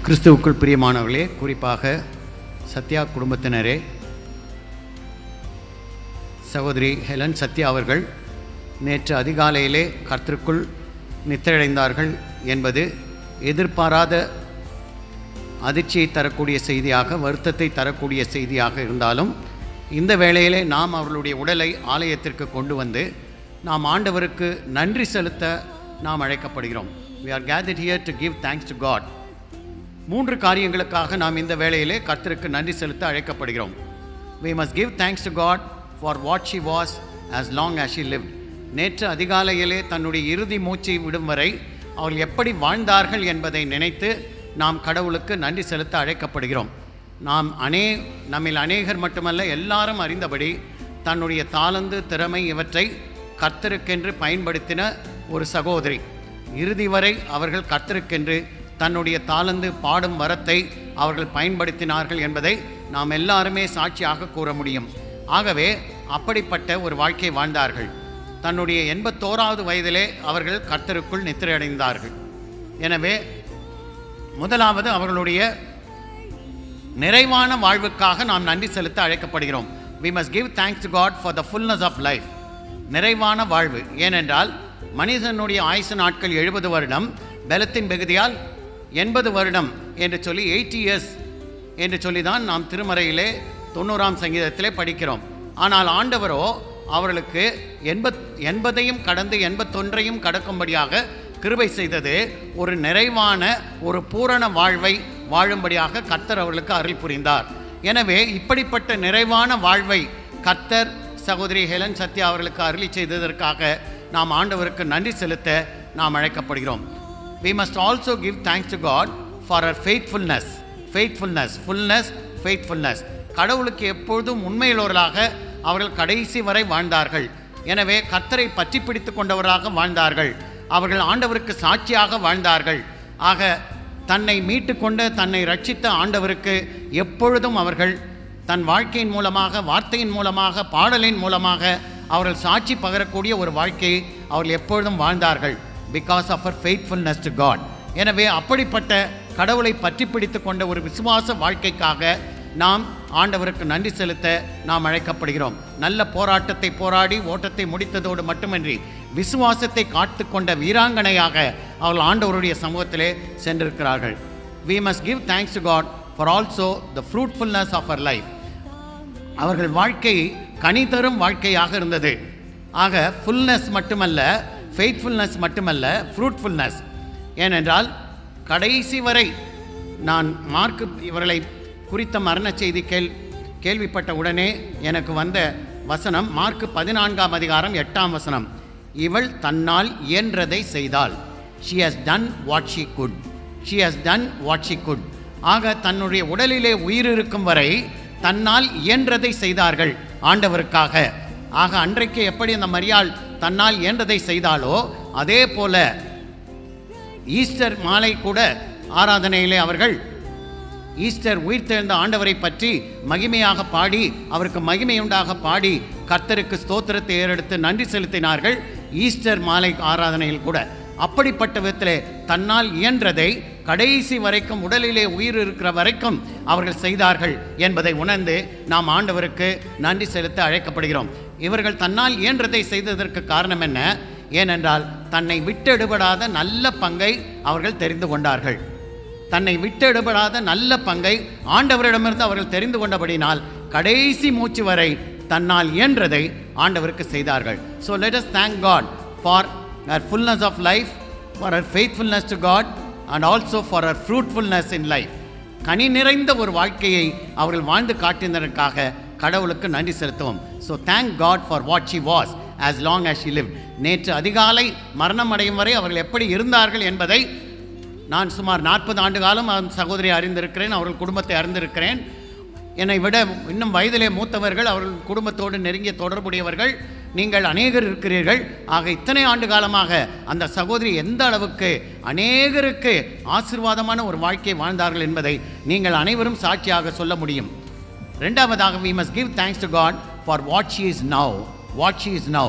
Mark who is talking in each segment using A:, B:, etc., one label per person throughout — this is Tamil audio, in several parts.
A: கிறிஸ்துவுக்குள் பிரியமானவர்களே குறிப்பாக சத்யா குடும்பத்தினரே சகோதரி ஹெலன் சத்யா அவர்கள் நேற்று அதிகாலையிலே கர்த்தருக்குள் நித்திரடைந்தார்கள் என்பது எதிர்பாராத அதிர்ச்சியை தரக்கூடிய செய்தியாக வருத்தத்தை தரக்கூடிய செய்தியாக இருந்தாலும் இந்த வேளையிலே நாம் அவர்களுடைய உடலை ஆலயத்திற்கு கொண்டு வந்து நாம் ஆண்டவருக்கு நன்றி செலுத்த நாம் அழைக்கப்படுகிறோம் we are gathered here to give thanks to god மூன்று காரியங்களுக்காக நாம் இந்த வேளையிலே கர்த்தருக்கு நன்றி செலுத்த அழைக்கப்படுகிறோம் we must give thanks to god for what she was as long as she lived நேற்று அதிகாலையிலே தன்னுடைய இறுதி மூச்சை விடும் வரை அவர்கள் எப்படி வாழ்ந்தார்கள் என்பதை நினைத்து நாம் கடவுளுக்கு நன்றி செலுத்த அழைக்கப்படுகிறோம் நாம் அநே நம்மில் அநேகர் மட்டுமல்ல எல்லாரும் அறிந்தபடி தன்னுடைய தாளந்து திறமை இவற்றை கர்த்தருக்கென்று பயன்படுத்தின ஒரு சகோதரி இறுதி வரை அவர்கள் கர்த்தருக்கென்று தன்னுடைய தாளந்து பாடும் வரத்தை அவர்கள் பயன்படுத்தினார்கள் என்பதை நாம் எல்லாருமே சாட்சியாக கூற முடியும் ஆகவே அப்படிப்பட்ட ஒரு வாழ்க்கை வாழ்ந்தார்கள் தன்னுடைய எண்பத்தோராவது வயதிலே அவர்கள் கர்த்தருக்குள் நித்திரையடைந்தார்கள் எனவே முதலாவது அவர்களுடைய நிறைவான வாழ்வுக்காக நாம் நன்றி செலுத்த அழைக்கப்படுகிறோம் we must give thanks to god for the fullness of life நிறைவான வாழ்வு ஏனென்றால் மனிதனுடைய ஆயுசு நாட்கள் எழுபது வருடம் பலத்தின் மிகுதியால் எண்பது வருடம் என்று சொல்லி எயிட்டி இயர்ஸ் என்று சொல்லி தான் நாம் திருமறையிலே தொண்ணூறாம் சங்கீதத்திலே படிக்கிறோம் ஆனால் ஆண்டவரோ அவர்களுக்கு எண்பத் எண்பதையும் கடந்து எண்பத்தொன்றையும் கடக்கும்படியாக கிருபை செய்தது ஒரு நிறைவான ஒரு பூரண வாழ்வை வாழும்படியாக கர்த்தர் அவர்களுக்கு அருள் புரிந்தார் எனவே இப்படிப்பட்ட நிறைவான வாழ்வை கர்த்தர் சகோதரி ஹெலன் சத்யா அவர்களுக்கு அருளி செய்ததற்காக நாம் ஆண்டவருக்கு நன்றி செலுத்த நாம் அழைக்கப்படுகிறோம் we must also give thanks to god for her faithfulness faithfulness fullness faithfulness கடவுளுக்கு எப்பொழுதும் உண்மையுள்ளவர்களாக அவர்கள் கடைசி வரை வாழ்ந்தார்கள் எனவே கர்த்தரை பற்றி பிடித்து கொண்டவராக வாழ்ந்தார்கள் அவர்கள் ஆண்டவருக்கு சாட்சியாக வாழ்ந்தார்கள் ஆக தன்னை மீட்டு கொண்ட தன்னை ரட்சித்த ஆண்டவருக்கு எப்பொழுதும் அவர்கள் தன் வாழ்க்கையின் மூலமாக வார்த்தையின் மூலமாக பாடலின் மூலமாக அவர்கள் சாட்சி பகரக்கூடிய ஒரு வாழ்க்கையை அவர்கள் எப்பொழுதும் வாழ்ந்தார்கள் பிகாஸ் ஆஃப் அவர் ஃபெய்த்ஃபுல்னஸ் டு காட் எனவே அப்படிப்பட்ட கடவுளை பற்றி பிடித்து கொண்ட ஒரு விசுவாச வாழ்க்கைக்காக நாம் ஆண்டவருக்கு நன்றி செலுத்த நாம் அழைக்கப்படுகிறோம் நல்ல போராட்டத்தை போராடி ஓட்டத்தை முடித்ததோடு மட்டுமின்றி விசுவாசத்தை காத்து கொண்ட வீராங்கனையாக அவர்கள் ஆண்டவருடைய சமூகத்திலே சென்றிருக்கிறார்கள் we must give thanks to god for also the fruitfulness of our life அவர்கள் வாழ்க்கை கனி தரும் வாழ்க்கையாக இருந்தது ஆக ஃபுல்னஸ் மட்டுமல்ல ஃபெய்த்ஃபுல்னஸ் மட்டுமல்ல ஃப்ரூட்ஃபுல்னஸ் ஏனென்றால் கடைசி வரை நான் மார்க்கு இவர்களை குறித்த மரண செய்தி கேள் கேள்விப்பட்ட உடனே எனக்கு வந்த வசனம் மார்க்கு பதினான்காம் அதிகாரம் எட்டாம் வசனம் இவள் தன்னால் இயன்றதை செய்தாள் she has done what she could she has done what she could ஆக தன்னுடைய உடலிலே உயிர் இருக்கும் வரை தன்னால் இயன்றதை செய்தார்கள் ஆண்டவருக்காக ஆக அன்றைக்கு எப்படி அந்த மரியாள் தன்னால் இயன்றதை செய்தாலோ அதே போல ஈஸ்டர் மாலை கூட ஆராதனையிலே அவர்கள் ஈஸ்டர் உயிர்த்தெழுந்த ஆண்டவரை பற்றி மகிமையாக பாடி அவருக்கு மகிமையுண்டாக பாடி கர்த்தருக்கு ஸ்தோத்திரத்தை ஏறெடுத்து நன்றி செலுத்தினார்கள் ஈஸ்டர் மாலை ஆராதனையில் கூட அப்படிப்பட்ட விதத்திலே தன்னால் இயன்றதை கடைசி வரைக்கும் உடலிலே உயிர் இருக்கிற வரைக்கும் அவர்கள் செய்தார்கள் என்பதை உணர்ந்து நாம் ஆண்டவருக்கு நன்றி செலுத்த அழைக்கப்படுகிறோம் இவர்கள் தன்னால் இயன்றதை செய்ததற்கு காரணம் என்ன ஏனென்றால் தன்னை விட்டெடுபடாத நல்ல பங்கை அவர்கள் தெரிந்து கொண்டார்கள் தன்னை விட்டெடுபடாத நல்ல பங்கை ஆண்டவரிடமிருந்து அவர்கள் தெரிந்து கொண்டபடினால் கடைசி மூச்சு வரை தன்னால் இயன்றதை ஆண்டவருக்கு செய்தார்கள் so let us thank God for அவர் ஃபுல்னஸ் ஆஃப் லைஃப் ஃபார் அவர் faithfulness to God and also for அவர் ஃப்ரூட்ஃபுல்னஸ் இன் லைஃப் கனி நிறைந்த ஒரு வாழ்க்கையை அவர்கள் வாழ்ந்து காட்டினதற்காக கடவுளுக்கு நன்றி செலுத்துவோம் so thank God for what she was as long as she live நேற்று அதிகாலை மரணம் அடையும் வரை அவர்கள் எப்படி இருந்தார்கள் என்பதை நான் சுமார் நாற்பது ஆண்டு காலம் அந்த சகோதரி அறிந்திருக்கிறேன் அவர்கள் குடும்பத்தை அறிந்திருக்கிறேன் என்னை விட இன்னும் வயதிலே மூத்தவர்கள் அவர்கள் குடும்பத்தோடு நெருங்கிய தொடர்புடையவர்கள் நீங்கள் அநேகர் இருக்கிறீர்கள் ஆக இத்தனை ஆண்டு காலமாக அந்த சகோதரி எந்த அளவுக்கு அநேகருக்கு ஆசீர்வாதமான ஒரு வாழ்க்கை வாழ்ந்தார்கள் என்பதை நீங்கள் அனைவரும் சாட்சியாக சொல்ல முடியும் ரெண்டாவதாக we must give thanks to God for what she is now what she is now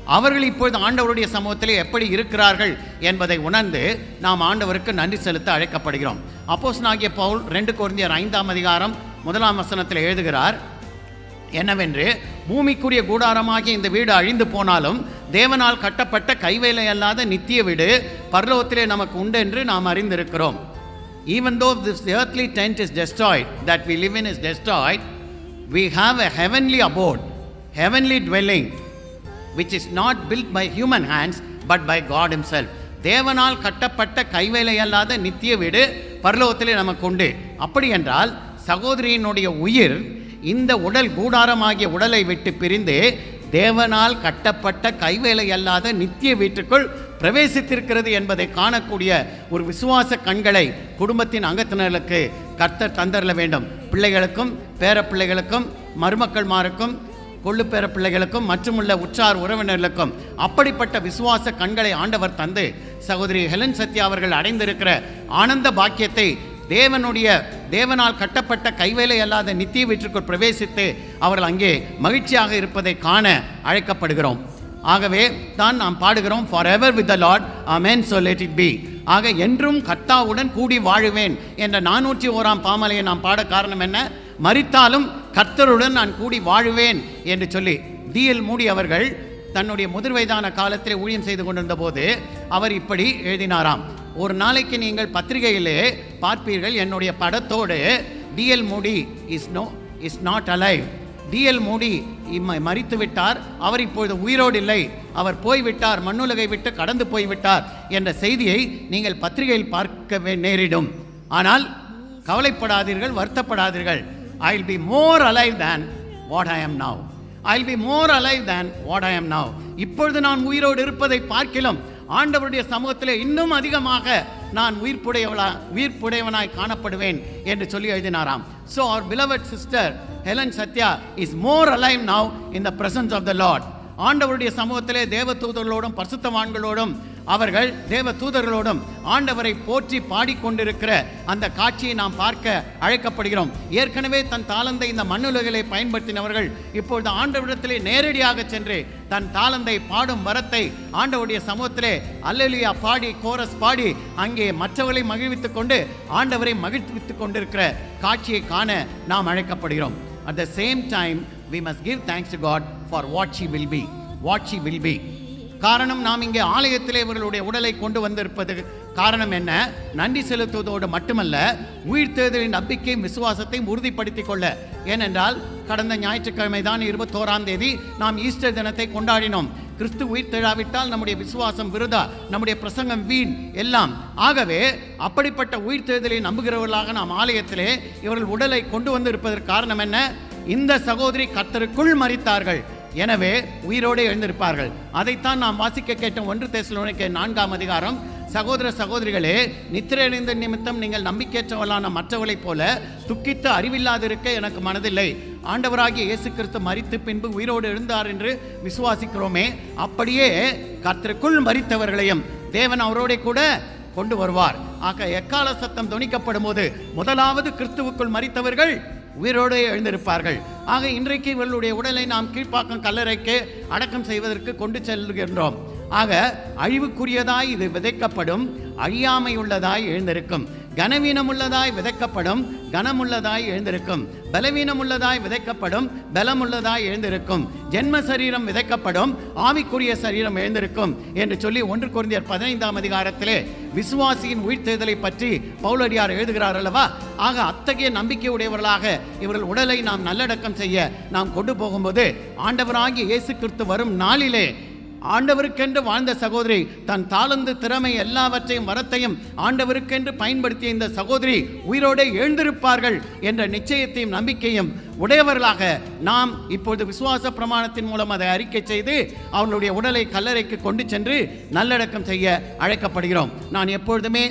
A: அவர்கள் இப்பொழுது ஆண்டவருடைய சமூகத்திலே எப்படி இருக்கிறார்கள் என்பதை உணர்ந்து நாம் ஆண்டவருக்கு நன்றி செலுத்த அழைக்கப்படுகிறோம் அப்போஸ்தலனாகிய பவுல் ரெண்டு கொரிந்தியர் ஐந்தாம் அதிகாரம் முதலாம் வசனத்தில் எழுதுகிறார் என்னவென்று பூமிக்குரிய கூடாரமாகிய இந்த வீடு அழிந்து போனாலும் தேவனால் கட்டப்பட்ட கைவேலை அல்லாத நித்திய வீடு பரலோகத்திலே நமக்கு உண்டு என்று நாம் அறிந்திருக்கிறோம் even though this earthly tent is destroyed that we live in is destroyed we have a heavenly abode heavenly dwelling which is not built by human hands but by God himself தேவனால் கட்டப்பட்ட கைவேலை அல்லாத நித்திய வீடு பரலோகத்திலே நமக்கு உண்டு அப்படி என்றால் சகோதரியினுடைய உயிர் இந்த உடல் கூடாரமாகிய உடலை விட்டு பிரிந்து தேவனால் கட்டப்பட்ட கைவேலை அல்லாத நித்திய வீட்டுக்குள் பிரவேசித்திருக்கிறது என்பதை காணக்கூடிய ஒரு விசுவாச கண்களை குடும்பத்தின் அங்கத்தினர்களுக்கு கர்த்தர் தந்தரல வேண்டும் பிள்ளைகளுக்கும் பேர பிள்ளைகளுக்கும் மருமக்கள்மாருக்கும் கொள்ளு பேர பிள்ளைகளுக்கும் மற்றுமுள்ள உற்றார் உறவினர்களுக்கும் அப்படிப்பட்ட விசுவாச கண்களை ஆண்டவர் தந்து சகோதரி ஹெலன் சத்யா அவர்கள் அடைந்திருக்கிற ஆனந்த பாக்கியத்தை தேவனுடைய தேவனால் கட்டப்பட்ட கைவேலை அல்லாத நித்திய வீட்டிற்குள் பிரவேசித்து அவர்கள் அங்கே மகிழ்ச்சியாக இருப்பதை காண அழைக்கப்படுகிறோம் ஆகவே தான் நாம் பாடுகிறோம் forever with the Lord amen so let it be ஆக என்றும் கர்த்தாவுடன் கூடி வாழுவேன் என்ற நானூற்றி ஓராம் பாமலையை நாம் பாட காரணம் என்ன மரித்தாலும் கர்த்தருடன் நான் கூடி வாழுவேன் என்று சொல்லி டிஎல் மூடி அவர்கள் தன்னுடைய முதிர் வயதான காலத்தில் ஊழியம் செய்து கொண்டிருந்த போது அவர் இப்படி எழுதினாராம் ஒரு நாளைக்கு நீங்கள் பத்திரிகையிலே பார்ப்பீர்கள் என்னுடைய படத்தோடு DL Moody is no is not alive DL Moody இம்ம மறித்து விட்டார் அவர் இப்பொழுது உயிரோடு இல்லை அவர் போய்விட்டார் மண்ணுலகை விட்டு கடந்து போய்விட்டார் என்ற செய்தியை நீங்கள் பத்திரிகையில் பார்க்க வே- நேரிடும் ஆனால் கவலைப்படாதீர்கள் வருத்தப்படாதீர்கள் I will be more alive than what I am now I will be more alive than what I am now இப்பொழுது நான் உயிரோடு இருப்பதை பார்க்கிலும் ஆண்டவருடைய சமூகத்திலே இன்னும் அதிகமாக நான் உயிர்ப்புடையவளா உயிர்ப்புடையவனாய் காணப்படுவேன் என்று சொல்லி எழுதினாராம் ஸோ அவர் beloved sister Helen Sathya is more alive now in the presence of the Lord ஆண்டவருடைய சமூகத்திலே தேவ தூதர்களோடும் பரிசுத்தவான்களோடும் அவர்கள் தேவ தூதர்களோடும் ஆண்டவரை போற்றி பாடிக்கொண்டிருக்கிற அந்த காட்சியை நாம் பார்க்க அழைக்கப்படுகிறோம் ஏற்கனவே தன் தாளந்தை இந்த மண்ணுலகிலே பயன்படுத்தினவர்கள் இப்பொழுது ஆண்டவரிடத்திலே நேரடியாக சென்று தன் தாளந்தை பாடும் வரத்தை ஆண்டவருடைய சமூகத்திலே அல்லலியா பாடி கோரஸ் பாடி அங்கே மற்றவர்களை மகிழ்வித்துக் கொண்டு ஆண்டவரை மகிழ்வித்துக் கொண்டிருக்கிற காட்சியை காண நாம் அழைக்கப்படுகிறோம் at the same time we must give thanks to God for what she will be what she will be காரணம் நாம் இங்கே ஆலயத்திலே இவர்களுடைய உடலை கொண்டு வந்திருப்பது காரணம் என்ன நன்றி செலுத்துவதோடு மட்டுமல்ல உயிர்த்தெழுதலின் நம்பிக்கையும் விசுவாசத்தையும் உறுதிப்படுத்திக் கொள்ள ஏனென்றால் கடந்த ஞாயிற்றுக்கிழமை தான் இருபத்தோராம் தேதி நாம் ஈஸ்டர் தினத்தை கொண்டாடினோம் கிறிஸ்து உயிர் தெழாவிட்டால் நம்முடைய விசுவாசம் விருதா நம்முடைய பிரசங்கம் வீண் எல்லாம் ஆகவே அப்படிப்பட்ட உயிர் தெழுதலை நம்புகிறவர்களாக நாம் ஆலயத்திலே இவர்கள் உடலை கொண்டு வந்து இருப்பதற்கு காரணம் என்ன இந்த சகோதரி கர்த்தருக்குள் மறித்தார்கள் எனவே உயிரோடு எழுந்திருப்பார்கள் அதைத்தான் நாம் வாசிக்க கேட்ட ஒன்று தேசலோனிக்க நான்காம் அதிகாரம் சகோதர சகோதரிகளே நித்திரையடைந்த நிமித்தம் நீங்கள் நம்பிக்கையற்றவளான மற்றவர்களைப் போல துக்கித்து அறிவில்லாதிருக்க எனக்கு மனதில்லை ஆண்டவராகிய இயேசு கிறிஸ்து மரித்து பின்பு உயிரோடு எழுந்தார் என்று விசுவாசிக்கிறோமே அப்படியே கர்த்தருக்குள் மரித்தவர்களையும் தேவன் அவரோட கூட கொண்டு வருவார் ஆக எக்கால சத்தம் தொனிக்கப்படும் போது முதலாவது கிறிஸ்துவுக்குள் மரித்தவர்கள் உயிரோடு எழுந்திருப்பார்கள் ஆக இன்றைக்கு இவர்களுடைய உடலை நாம் கீழ்ப்பாக்கம் கல்லறைக்கு அடக்கம் செய்வதற்கு கொண்டு செல்கின்றோம் ஆக அழிவுக்குரியதாய் இது விதைக்கப்படும் அழியாமையுள்ளதாய் எழுந்திருக்கும் கனவீனமுள்ளதாய் விதைக்கப்படும் கனமுள்ளதாய் எழுந்திருக்கும் பலவீனமுள்ளதாய் விதைக்கப்படும் பலமுள்ளதாய் எழுந்திருக்கும் ஜென்ம சரீரம் விதைக்கப்படும் ஆவிக்குரிய சரீரம் எழுந்திருக்கும் என்று சொல்லி ஒன்று குருந்தியர் பதினைந்தாம் அதிகாரத்திலே விசுவாசியின் உயிர்த்தெழுதலை பற்றி பவுலடியார் எழுதுகிறார் அல்லவா ஆக அத்தகைய நம்பிக்கை உடையவர்களாக இவர்கள் உடலை நாம் நல்லடக்கம் செய்ய நாம் கொண்டு போகும்போது ஆண்டவராகிய இயேசு கிறிஸ்து வரும் நாளிலே ஆண்டவருக்கென்று வாழ்ந்த சகோதரி தன் தாளந்து திறமை எல்லாவற்றையும் வரத்தையும் ஆண்டவருக்கென்று பயன்படுத்திய இந்த சகோதரி உயிரோடே எழுந்திருப்பார்கள் என்ற நிச்சயத்தையும் நம்பிக்கையும் உடையவர்களாக நாம் இப்பொழுது விசுவாச பிரமாணத்தின் மூலம் அதை அறிக்கை செய்து அவர்களுடைய உடலை கல்லறைக்கு கொண்டு சென்று நல்லடக்கம் செய்ய அழைக்கப்படுகிறோம் நான் எப்பொழுதுமே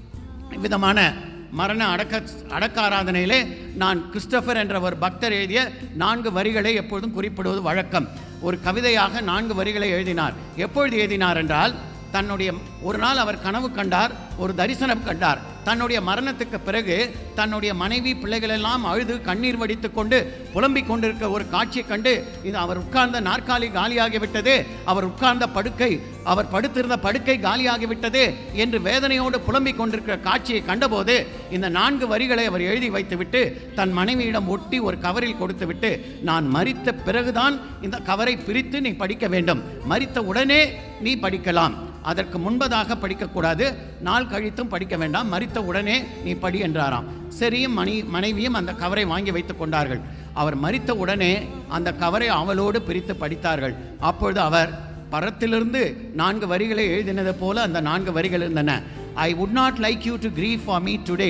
A: விதமான மரண அடக்க அடக்க ஆராதனையிலே நான் கிறிஸ்டபர் என்ற ஒரு பக்தர் எழுதிய நான்கு வரிகளை எப்பொழுதும் குறிப்பிடுவது வழக்கம் ஒரு கவிதையாக நான்கு வரிகளை எழுதினார் எப்பொழுது எழுதினார் என்றால் தன்னுடைய ஒரு நாள் அவர் கனவு கண்டார் ஒரு தரிசனம் கண்டார் தன்னுடைய மரணத்துக்கு பிறகு தன்னுடைய மனைவி பிள்ளைகள் எல்லாம் அழுது கண்ணீர் வடித்துக் கொண்டு புலம்பிக் கொண்டிருக்க ஒரு காட்சியை கண்டு இது அவர் உட்கார்ந்த நாற்காலி காலியாகிவிட்டது அவர் உட்கார்ந்த படுக்கை அவர் படுத்திருந்த படுக்கை காலியாகிவிட்டது என்று வேதனையோடு புலம்பிக் கொண்டிருக்கிற காட்சியை கண்டபோது இந்த நான்கு வரிகளை அவர் எழுதி வைத்துவிட்டு தன் மனைவியிடம் ஒட்டி ஒரு கவரில் கொடுத்துவிட்டு நான் மரித்த பிறகுதான் இந்த கவரை பிரித்து நீ படிக்க வேண்டும் மரித்த உடனே நீ படிக்கலாம் அதற்கு முன்பதாக படிக்கக்கூடாது நாள் கழித்தும் படிக்க வேண்டாம் மரித்த உடனே நீ படி என்றாராம் சரியும் மணி மனைவியும் அந்த கவரை வாங்கி வைத்துக் கொண்டார்கள் அவர் மரித்த உடனே அந்த கவரை அவளோடு பிரித்து படித்தார்கள் அப்பொழுது அவர் பரத்திலிருந்து நான்கு வரிகளை எழுதினது போல அந்த நான்கு வரிகள் இருந்தன I would not like you to grieve for me today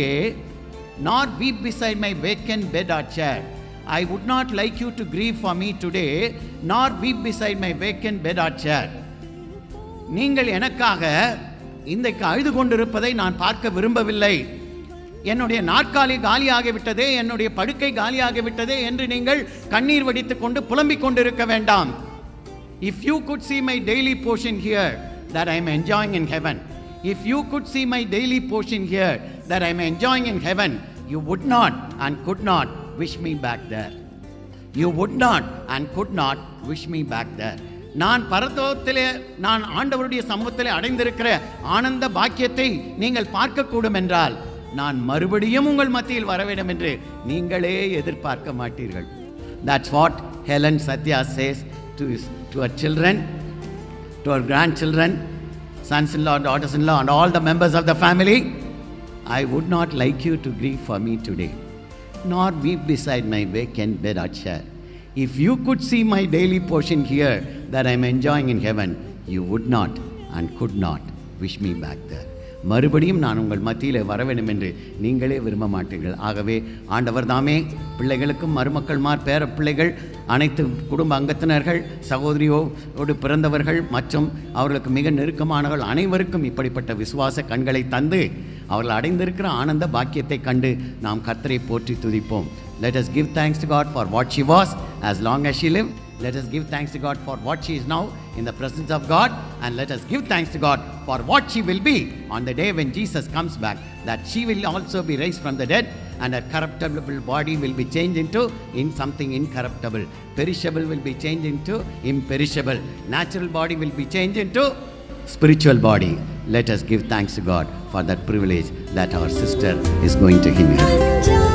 A: not weep beside my vacant bed or chair I would not like you to grieve for me today, nor weep beside my vacant bed or chair. நீங்கள் எனக்காக இன்றைக்கு அழுது கொண்டிருப்பதை நான் பார்க்க விரும்பவில்லை என்னுடைய நாற்காலி காலியாகிவிட்டதே என்னுடைய படுக்கை காலியாகிவிட்டதே என்று நீங்கள் கண்ணீர் வடித்துக் கொண்டு புலம்பிக் கொண்டிருக்க வேண்டாம் if you could see my daily portion here that I am enjoying in heaven if you could see my daily portion here that I am enjoying in heaven you would not and could not wish me back there you would not and could not wish me back there நான் பரதோத்திலே நான் ஆண்டவருடைய சமூகத்திலே அடைந்திருக்கிற ஆனந்த பாக்கியத்தை நீங்கள் பார்க்கக்கூடும் என்றால் நான் மறுபடியும் உங்கள் மத்தியில் வர வேண்டும் என்று நீங்களே எதிர்பார்க்க மாட்டீர்கள் that's what Helen Sathya says to to அவர் children to our grandchildren, sons in law, daughters in law, and all the members of the family, I would not like you to grieve for me today, nor weep beside my vacant bed or chair. If you could see my daily portion here that I am enjoying in heaven, you would not and could not wish me back there. மறுபடியும் நான் உங்கள் மத்தியில் வர வேண்டும் என்று நீங்களே விரும்ப மாட்டீர்கள் ஆகவே ஆண்டவர் தாமே பிள்ளைகளுக்கும் மருமக்கள்மார் பேர பிள்ளைகள் அனைத்து குடும்ப அங்கத்தினர்கள் சகோதரியோடு பிறந்தவர்கள் மற்றும் அவர்களுக்கு மிக நெருக்கமானவர்கள் அனைவருக்கும் இப்படிப்பட்ட விசுவாச கண்களை தந்து அவர்கள் அடைந்திருக்கிற ஆனந்த பாக்கியத்தை கண்டு நாம் கர்த்தரை போற்றி துதிப்போம் let us give thanks to God for what she was as long as she lived let us give thanks to God for what she is now in the presence of God and let us give thanks to God for what she will be on the day when Jesus comes back that she will also be raised from the dead and her corruptible body will be changed into in something incorruptible perishable will be changed into imperishable natural body will be changed into spiritual body let us give thanks to God for that privilege that our sister is going to give you
B: அஞ்சாதே